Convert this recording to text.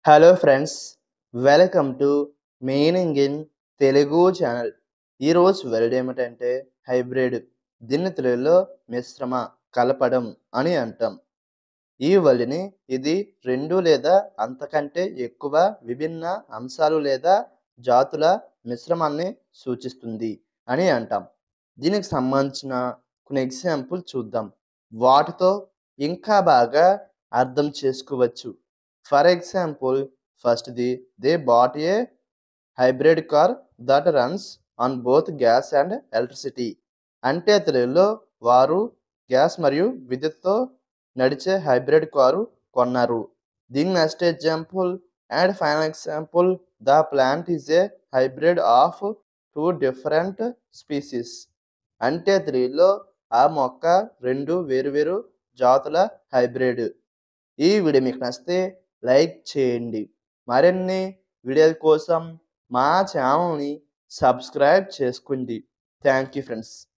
hello friends welcome to meaning in Telugu channel ఈరోజు word ఏమిటంటే hybrid దీన్ని తెలుగులో మిశ్రమ కలపడం అని అంటాం ఈ వర్డ్ని ఇది రెండు లేదా అంతకంటే ఎక్కువ విభిన్న అంశాలు లేదా జాతుల మిశ్రమాన్ని సూచిస్తుంది అని అంటాం దీనికి సంబంధించిన కొన్ని ఎగ్జాంపుల్ చూద్దాం వాటితో ఇంకా బాగా అర్థం చేసుకోవచ్చు ఫర్ ఎగ్జాంపుల్ ఫస్ట్ది they bought a hybrid car that runs on both gas and electricity అంటే తెలుగులో వారు గ్యాస్ మరియు విద్యుత్తో నడిచే హైబ్రిడ్ కారు కొన్నారు దీని next example and final example the plant is a hybrid of two different species అంటే తెలుగులో ఆ మొక్క రెండు వేరువేరు జాతుల హైబ్రిడ్ ఈ వీడియో మీకు నచ్చితే లైక్ చేయండి మరిన్ని వీడియోల కోసం మా ఛానల్ని సబ్స్క్రైబ్ చేసుకోండి థ్యాంక్ యూ ఫ్రెండ్స్